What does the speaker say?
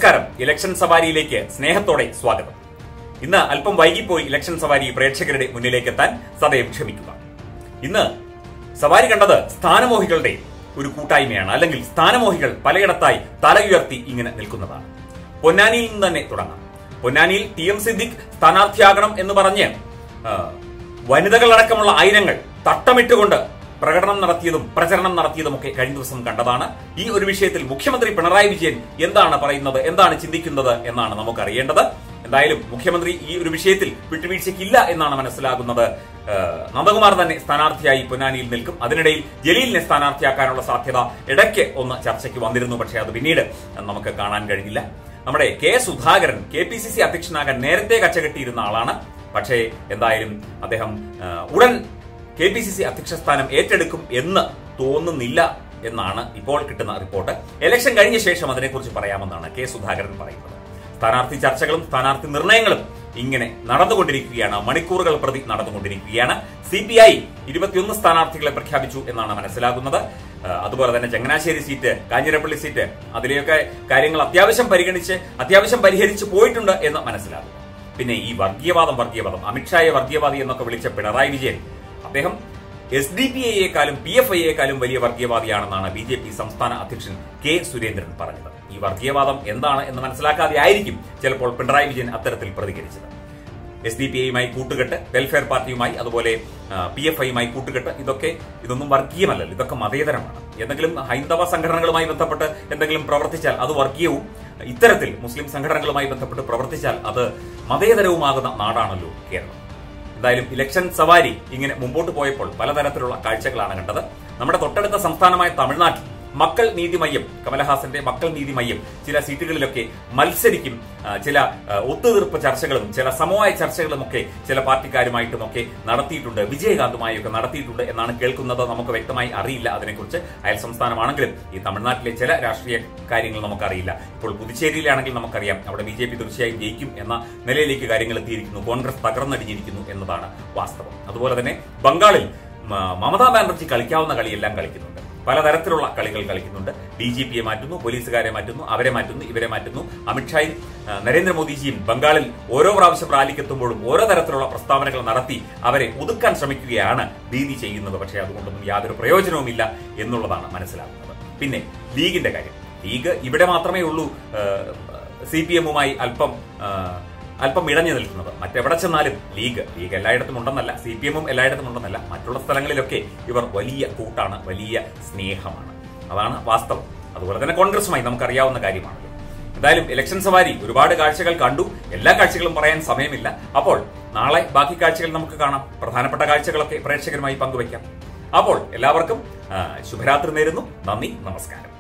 നമസ്കാരം ഇലക്ഷൻ സവാരിയിലേക്ക് സ്നേഹത്തോടെ സ്വാഗതം ഇന്ന് അല്പം വൈകിപ്പോയി ഇലക്ഷൻ സവാരി പ്രേക്ഷകരുടെ മുന്നിലേക്ക് എത്താൻ സദയം ക്ഷമിക്കുക ഇന്ന് സവാരി കണ്ടത് സ്ഥാനമോഹികളുടെ ഒരു കൂട്ടായ്മയാണ് അല്ലെങ്കിൽ സ്ഥാനമോഹികൾ പലയിടത്തായി തല ഉയർത്തി ഇങ്ങനെ നിൽക്കുന്നതാണ് പൊന്നാനിയിൽ നിന്ന് തന്നെ തുടങ്ങാം പൊന്നാനിയിൽ ടി എം സിദ്ദിഖ് സ്ഥാനാർത്ഥിയാകണം എന്ന് പറഞ്ഞ് ആ, വനിതകളടക്കമുള്ള ആയിരങ്ങൾ തട്ടമിട്ടുകൊണ്ട് പ്രകടനം നടത്തിയതും പ്രചരണം നടത്തിയതുമൊക്കെ കഴിഞ്ഞ ദിവസം കണ്ടതാണ് ഈ ഒരു വിഷയത്തിൽ മുഖ്യമന്ത്രി പിണറായി വിജയൻ എന്താണ് പറയുന്നത് എന്താണ് ചിന്തിക്കുന്നത് എന്നാണ് നമുക്ക് അറിയേണ്ടത് എന്തായാലും മുഖ്യമന്ത്രി ഈ ഒരു വിഷയത്തിൽ വിട്ടുവീഴ്ചയ്ക്കില്ല എന്നാണ് മനസ്സിലാകുന്നത് ഏഹ്, നന്ദകുമാർ തന്നെ സ്ഥാനാർത്ഥിയായി പൊന്നാനിയിൽ നിൽക്കും അതിനിടയിൽ ജലീലിനെ സ്ഥാനാർത്ഥിയാക്കാനുള്ള സാധ്യത ഇടയ്ക്ക് ഒന്ന് ചർച്ചയ്ക്ക് വന്നിരുന്നു പക്ഷേ അത് പിന്നീട് നമുക്ക് കാണാൻ കഴിഞ്ഞില്ല നമ്മുടെ K Sudhakaran K P C C അധ്യക്ഷനാകാൻ നേരത്തെ കച്ചകെട്ടിയിരുന്ന ആളാണ് പക്ഷേ എന്തായാലും അദ്ദേഹം ആ, ഉടൻ കെ പി സി സി അധ്യക്ഷ സ്ഥാനം ഏറ്റെടുക്കും എന്ന് തോന്നുന്നില്ല എന്നാണ് ഇപ്പോൾ കിട്ടുന്ന റിപ്പോർട്ട് ഇലക്ഷൻ കഴിഞ്ഞ ശേഷം അതിനെക്കുറിച്ച് പറയാമെന്നാണ് കെ സുധാകരൻ പറയുന്നത് സ്ഥാനാർത്ഥി ചർച്ചകളും സ്ഥാനാർത്ഥി നിർണയങ്ങളും ഇങ്ങനെ നടന്നുകൊണ്ടിരിക്കുകയാണ് മണിക്കൂറുകൾ പ്രതി നടന്നുകൊണ്ടിരിക്കുകയാണ് സി പി ഐ ഇരുപത്തിയൊന്ന് സ്ഥാനാർത്ഥികളെ പ്രഖ്യാപിച്ചു എന്നാണ് മനസ്സിലാകുന്നത് ആ, അതുപോലെ തന്നെ ചങ്ങനാശ്ശേരി സീറ്റ് കാഞ്ഞിരപ്പള്ളി സീറ്റ് അതിലെയൊക്കെ കാര്യങ്ങൾ അത്യാവശ്യം പരിഗണിച്ച് അത്യാവശ്യം പരിഹരിച്ച് പോയിട്ടുണ്ട് എന്ന് മനസ്സിലാകും പിന്നെ ഈ വർഗീയവാദം വർഗീയവാദം അമിത്ഷായെ വർഗീയവാദി എന്നൊക്കെ വിളിച്ച പിണറായി വിജയൻ അദ്ദേഹം എസ് ഡി പി ഐയെക്കാളും പി എഫ് ഐയെക്കാളും വലിയ വർഗീയവാദിയാണെന്നാണ് ബി ജെ പി സംസ്ഥാന അധ്യക്ഷൻ കെ സുരേന്ദ്രൻ പറഞ്ഞത് ഈ വർഗീയവാദം എന്താണ് എന്ന് മനസ്സിലാക്കാതെ ആയിരിക്കും ചിലപ്പോൾ പിണറായി വിജയൻ അത്തരത്തിൽ പ്രതികരിച്ചത് എസ് ഡി പി ഐയുമായി കൂട്ടുകെട്ട് വെൽഫെയർ പാർട്ടിയുമായി അതുപോലെ പി എഫ് ഐയുമായി കൂട്ടുകെട്ട് ഇതൊക്കെ ഇതൊന്നും വർഗീയമല്ലല്ലോ ഇതൊക്കെ മതേതരമാണ് എന്തെങ്കിലും ഹൈന്ദവ സംഘടനകളുമായി ബന്ധപ്പെട്ട് എന്തെങ്കിലും പ്രവർത്തിച്ചാൽ അത് വർഗീയവും ഇത്തരത്തിൽ മുസ്ലിം സംഘടനകളുമായി ബന്ധപ്പെട്ട് പ്രവർത്തിച്ചാൽ അത് മതേതരവുമാകുന്ന നാടാണല്ലോ കേരളം എന്തായാലും ഇലക്ഷൻ സവാരി ഇങ്ങനെ മുമ്പോട്ട് പോയപ്പോൾ പലതരത്തിലുള്ള കാഴ്ചകളാണ് കണ്ടത് നമ്മുടെ തൊട്ടടുത്ത സംസ്ഥാനമായ തമിഴ്നാട്ടിൽ മക്കൾ നീതി മയ്യം കമലഹാസന്റെ മക്കൾ നീതി മയ്യം ചില സീറ്റുകളിലൊക്കെ മത്സരിക്കും ആ, ചില ആ, ഒത്തുതീർപ്പ് ചർച്ചകളും ചില സമവായ ചർച്ചകളും ഒക്കെ ചില പാർട്ടിക്കാരുമായിട്ടും ഒക്കെ നടത്തിയിട്ടുണ്ട് വിജയകാന്തുമായി ഒക്കെ നടത്തിയിട്ടുണ്ട് എന്നാണ് കേൾക്കുന്നത് നമുക്ക് വ്യക്തമായി അറിയില്ല അതിനെക്കുറിച്ച് അയൽ സംസ്ഥാനമാണെങ്കിലും ഈ തമിഴ്നാട്ടിലെ ചില രാഷ്ട്രീയ കാര്യങ്ങൾ നമുക്കറിയില്ല ഇപ്പോൾ പുതുച്ചേരിയിലാണെങ്കിൽ നമുക്കറിയാം അവിടെ ബി ജെ പി തീർച്ചയായും ജയിക്കും എന്ന നിലയിലേക്ക് കാര്യങ്ങൾ എത്തിയിരിക്കുന്നു കോൺഗ്രസ് തകർന്നടിഞ്ഞിരിക്കുന്നു എന്നതാണ് വാസ്തവം അതുപോലെ തന്നെ ബംഗാളിൽ മ- മമതാ ബാനർജി കളിക്കാവുന്ന കളിയെല്ലാം കളിക്കുന്നുണ്ട് പലതരത്തിലുള്ള കളികൾ കളിക്കുന്നുണ്ട് ഡി ജി പിയെ മാറ്റുന്നു പോലീസുകാരെ മാറ്റുന്നു അവരെ മാറ്റുന്നു ഇവരെ മാറ്റുന്നു അമിത്ഷായും ആ, നരേന്ദ്രമോദിജിയും ബംഗാളിൽ ഓരോ പ്രാവശ്യം റാലിക്കെത്തുമ്പോഴും ഓരോ തരത്തിലുള്ള പ്രസ്താവനകൾ നടത്തി അവരെ ഒതുക്കാൻ ശ്രമിക്കുകയാണ് ദീദി ചെയ്യുന്നത് പക്ഷേ അതുകൊണ്ടൊന്നും യാതൊരു പ്രയോജനവുമില്ല എന്നുള്ളതാണ് മനസ്സിലാകുന്നത് പിന്നെ ലീഗിന്റെ കാര്യം ലീഗ് ഇവിടെ മാത്രമേ ഉള്ളൂ സി പി എമ്മുമായി അല്പം ആ, അല്പം ഇടഞ്ഞു നിൽക്കുന്നത് മറ്റെവിടെ ചെന്നാലും ലീഗ് ലീഗ് എല്ലായിടത്തും ഉണ്ടെന്നല്ല സി പി എമ്മും എല്ലായിടത്തും ഉണ്ടെന്നല്ല മറ്റുള്ള സ്ഥലങ്ങളിലൊക്കെ ഇവർ വലിയ കൂട്ടാണ് വലിയ സ്നേഹമാണ് അതാണ് വാസ്തവം അതുപോലെ തന്നെ കോൺഗ്രസുമായി നമുക്കറിയാവുന്ന കാര്യമാണല്ലോ എന്തായാലും ഇലക്ഷൻ സവാരി ഒരുപാട് കാഴ്ചകൾ കണ്ടു എല്ലാ കാഴ്ചകളും പറയാൻ സമയമില്ല അപ്പോൾ നാളെ ബാക്കി കാഴ്ചകൾ നമുക്ക് കാണാം പ്രധാനപ്പെട്ട കാഴ്ചകളൊക്കെ പ്രേക്ഷകരുമായി പങ്കുവയ്ക്കാം അപ്പോൾ എല്ലാവർക്കും ആ, ശുഭരാത്രി നേരുന്നു നന്ദി നമസ്കാരം